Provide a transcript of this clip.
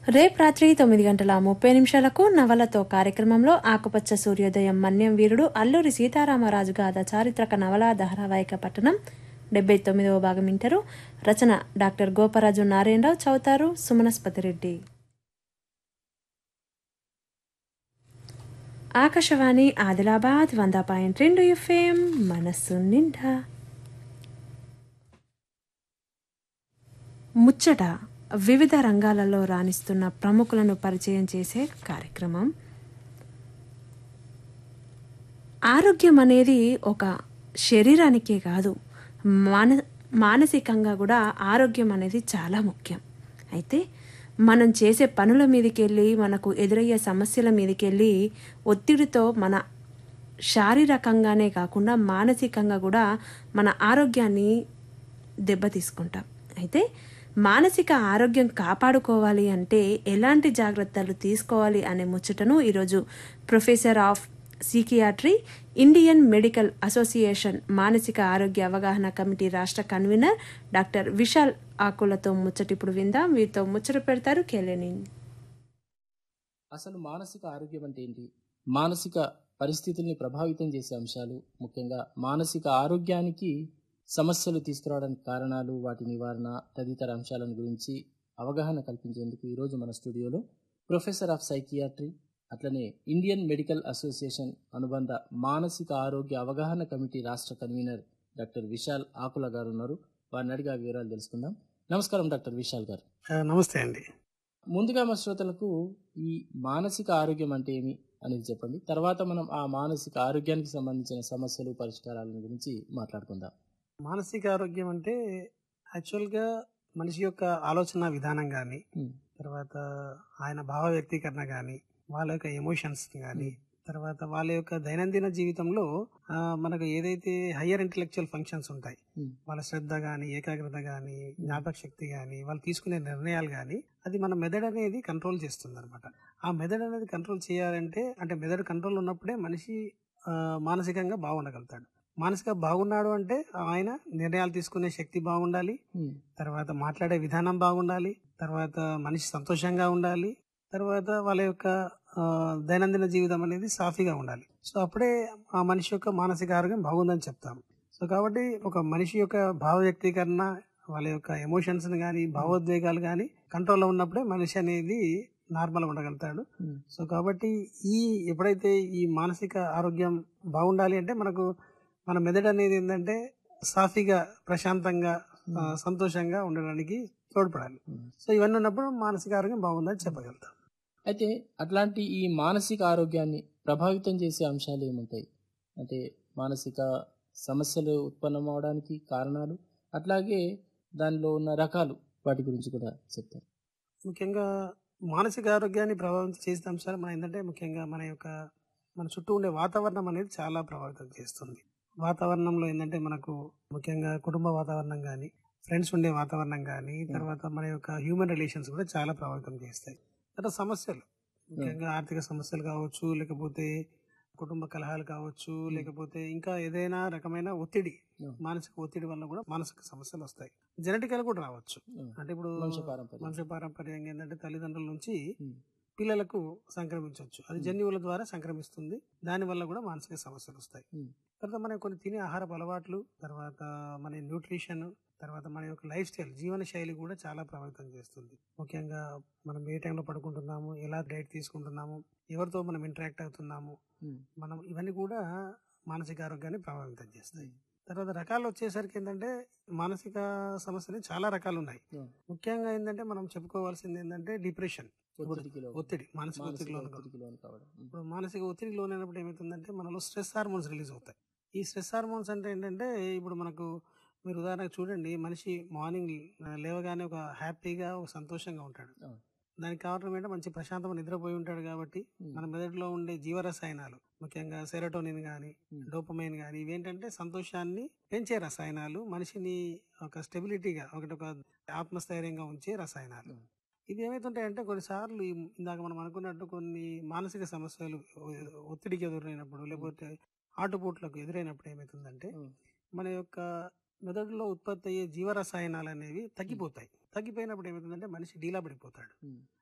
రేపు రాత్రి తొమ్మిది గంటల ముప్పై నిమిషాలకు నవలతో కార్యక్రమంలో ఆకుపచ్చ సూర్యోదయం మన్యం వీరుడు అల్లూరి సీతారామరాజు గాథ చారిత్రక నవల ధారావాహిక పట్టణం డెబ్బై తొమ్మిదవ భాగం వింటారు రచన డాక్టర్ గోపరాజు నారాయణరావు చౌతారు సుమనస్పతి రెడ్డి ఆకాశవాణి ఆదిలాబాద్ వంద పాయింట్ రెండు ఎఫ్ఎం మనస్సు నిండా ముచ్చట వివిధ రంగాలలో రాణిస్తున్న ప్రముఖులను పరిచయం చేసే కార్యక్రమం ఆరోగ్యం అనేది ఒక శరీరానికే కాదు మాన మానసికంగా కూడా ఆరోగ్యం అనేది చాలా ముఖ్యం అయితే మనం చేసే పనుల మీదకి వెళ్ళి మనకు ఎదురయ్యే సమస్యల మీదకి వెళ్ళి ఒత్తిడితో మన శారీరకంగానే కాకుండా మానసికంగా కూడా మన ఆరోగ్యాన్ని దెబ్బతీసుకుంటాం అయితే మానసిక ఆరోగ్యం కాపాడుకోవాలి అంటే ఎలాంటి జాగ్రత్తలు తీసుకోవాలి అనే ముచ్చటను ఈరోజు professor of psychiatry Indian medical association మానసిక ఆరోగ్య అవగాహన కమిటీ రాష్ట్ర కన్వీనర్ డాక్టర్ విశాల్ ఆకులతో ముచ్చట ఇప్పుడు విందాం వీరితో ముచ్చట పెడతారు కేలేని అసలు మానసిక ఆరోగ్యం అంటే ఏంటి మానసిక పరిస్థితుల్ని ప్రభావితం చేసే అంశాలు ముఖ్యంగా మానసిక ఆరోగ్యానికి సమస్యలు తీసుకురావడానికి కారణాలు వాటి నివారణ తదితర అంశాలను గురించి అవగాహన కల్పించేందుకు ఈరోజు మన స్టూడియోలో ప్రొఫెసర్ ఆఫ్ సైకియాట్రీ అట్లనే ఇండియన్ మెడికల్ అసోసియేషన్ అనుబంధ మానసిక ఆరోగ్య అవగాహన కమిటీ రాష్ట్ర కన్వీనర్ డాక్టర్ విశాల్ ఆకుల గారు ఉన్నారు వారిని అడిగి ఆ వివరాలు తెలుసుకుందాం నమస్కారం డాక్టర్ విశాల్ గారు ఆ, నమస్తే అండి ముందుగా మా శ్రోతలకు ఈ మానసిక ఆరోగ్యం అంటే ఏమి అనేది చెప్పండి తర్వాత మనం ఆ మానసిక ఆరోగ్యానికి సంబంధించిన సమస్యలు పరిష్కారాల గురించి మాట్లాడుకుందాం మానసిక ఆరోగ్యం అంటే యాక్చువల్గా మనిషి యొక్క ఆలోచన విధానం కానీ Hmm. తర్వాత ఆయన భావ వ్యక్తీకరణ కానీ వాళ్ళ యొక్క ఎమోషన్స్ కానీ తర్వాత వాళ్ళ యొక్క దైనందిన జీవితంలో ఆ, మనకు ఏదైతే హయ్యర్ ఇంటెలెక్చువల్ ఫంక్షన్స్ ఉంటాయి Hmm. వాళ్ళ శ్రద్ధ కానీ ఏకాగ్రత కానీ జ్ఞాపక శక్తి కానీ వాళ్ళు తీసుకునే నిర్ణయాలు కానీ అది మన మెదడు అనేది కంట్రోల్ చేస్తుంది అనమాట ఆ మెదడు అనేది కంట్రోల్ చేయాలంటే అంటే మెదడు కంట్రోల్ ఉన్నప్పుడే మనిషి ఆ, మానసికంగా బాగుండగలుగుతాడు మానసిక బాగున్నాడు అంటే ఆయన నిర్ణయాలు తీసుకునే శక్తి బాగుండాలి తర్వాత మాట్లాడే విధానం బాగుండాలి తర్వాత మనిషి సంతోషంగా ఉండాలి తర్వాత వాళ్ళ యొక్క ఆ, దైనందిన జీవితం అనేది సాఫీగా ఉండాలి సో అప్పుడే ఆ మనిషి యొక్క మానసిక ఆరోగ్యం బాగుందని చెప్తాం సో కాబట్టి ఒక మనిషి యొక్క భావ వ్యక్తీకరణ వాళ్ళ యొక్క ఎమోషన్స్ కానీ భావోద్వేగాలు కానీ కంట్రోల్లో ఉన్నప్పుడే మనిషి అనేది నార్మల్ ఉండగలుగుతాడు సో కాబట్టి ఈ ఎప్పుడైతే ఈ మానసిక ఆరోగ్యం బాగుండాలి అంటే మనకు మన మెదడు అనేది ఏంటంటే సాఫీగా ప్రశాంతంగా ఆ, సంతోషంగా ఉండడానికి తోడ్పడాలి సో ఇవన్నీ ఉన్నప్పుడు మానసిక ఆరోగ్యం బాగుందని చెప్పగలుగుతాం అయితే అట్లాంటి ఈ మానసిక ఆరోగ్యాన్ని ప్రభావితం చేసే అంశాలు ఏముంటాయి అంటే మానసిక సమస్యలు ఉత్పన్నం అవడానికి కారణాలు అట్లాగే దానిలో ఉన్న రకాలు వాటి గురించి కూడా చెప్తారు ముఖ్యంగా మానసిక ఆరోగ్యాన్ని ప్రభావితం చేసే అంశాలు మన ఏంటంటే ముఖ్యంగా మన యొక్క మన చుట్టూ ఉండే వాతావరణం అనేది చాలా ప్రభావితం చేస్తుంది వాతావరణంలో ఏంటంటే మనకు ముఖ్యంగా కుటుంబ వాతావరణం కానీ ఫ్రెండ్స్ ఉండే వాతావరణం కానీ తర్వాత మన యొక్క హ్యూమన్ రిలేషన్స్ కూడా చాలా ప్రభావితం చేస్తాయి తర్వాత సమస్యలు ముఖ్యంగా ఆర్థిక సమస్యలు కావచ్చు లేకపోతే కుటుంబ కలహాలు కావచ్చు లేకపోతే ఇంకా ఏదైనా రకమైన ఒత్తిడి Yeah. మానసిక ఒత్తిడి వల్ల కూడా మానసిక సమస్యలు వస్తాయి జెనెటికల్ కూడా రావచ్చు అంటే ఇప్పుడు వంశపారంపర్యం. వంశ పారంపర్యంగా ఏంటంటే తల్లిదండ్రుల నుంచి Hmm. పిల్లలకు సంక్రమించవచ్చు అది Hmm. జన్యువుల ద్వారా సంక్రమిస్తుంది దాని వల్ల కూడా మానసిక సమస్యలు వస్తాయి Hmm. తర్వాత మనం కొన్ని తినే ఆహారపు అలవాట్లు తర్వాత మన న్యూట్రిషన్ తర్వాత మన యొక్క లైఫ్ స్టైల్ జీవన శైలి కూడా చాలా ప్రభావితం చేస్తుంది ముఖ్యంగా మనం ఏ టైంలో పడుకుంటున్నాము ఎలా డైట్ తీసుకుంటున్నాము ఎవరితో మనం ఇంటరాక్ట్ అవుతున్నాము Hmm. మనం ఇవన్నీ కూడా మానసిక ఆరోగ్యాన్ని ప్రభావితం చేస్తాయి తర్వాత రకాలు వచ్చేసరికి ఏంటంటే మానసిక సమస్యలు చాలా రకాలు ఉన్నాయి Yeah. ముఖ్యంగా ఏంటంటే మనం చెప్పుకోవాల్సింది ఏంటంటే డిప్రెషన్ ఒత్తిడికి లోను. ఒత్తిడి మానసిక మానసిక ఒత్తిడిలో ఉన్న- ఒత్తిడికి లోను కావడం ఉమ్. ఇప్పుడు మానసిక ఒత్తిడికి లోనైనప్పుడు ఏమవుతుందంటే మనలో స్ట్రెస్ హార్మోన్స్ రిలీజ్ అవుతాయి ఈ స్ట్రెస్ హార్మోన్స్ అంటే ఏంటంటే ఇప్పుడు మనకు మీరు ఉదాహరణకు చూడండి మనిషి మార్నింగ్ లేవగానే ఒక హ్యాపీగా ఒక సంతోషంగా ఉంటాడు అవును. దానికి కారణం ఏంటంటే మంచి ప్రశాంతంగా నిద్రపోయి ఉంటాడు కాబట్టి ఉమ్. మన మెదడులో ఉండే జీవరసాయనాలు ముఖ్యంగా సెరటోనిన్ కానీ ఉమ్. డోపమైన్ కానీ ఇవేంటంటే సంతోషాన్ని పెంచే రసాయనాలు మనిషిని ఒక స్టెబిలిటీగా ఒకటి ఒక ఆత్మస్థైర్యంగా ఉంచే రసాయనాలు ఉమ్. ఇది ఏమవుతుంటాయంటే కొన్నిసార్లు ఈ ఇందాక మనం అనుకున్నట్టు కొన్ని మానసిక సమస్యలు ఒ- ఒత్తిడికి ఎదురైనప్పుడు లేకపోతే ఆటుపోట్లకు ఎదురైనప్పుడు ఏమవుతుందంటే ఉమ్. మన యొక్క మెదడులో ఉత్పత్తి అయ్యే జీవరసాయనాలు అనేవి తగ్గిపోతాయి తగ్గిపోయినప్పుడు ఏమవుతుందంటే మనిషి డీలా పడిపోతాడు ఉమ్.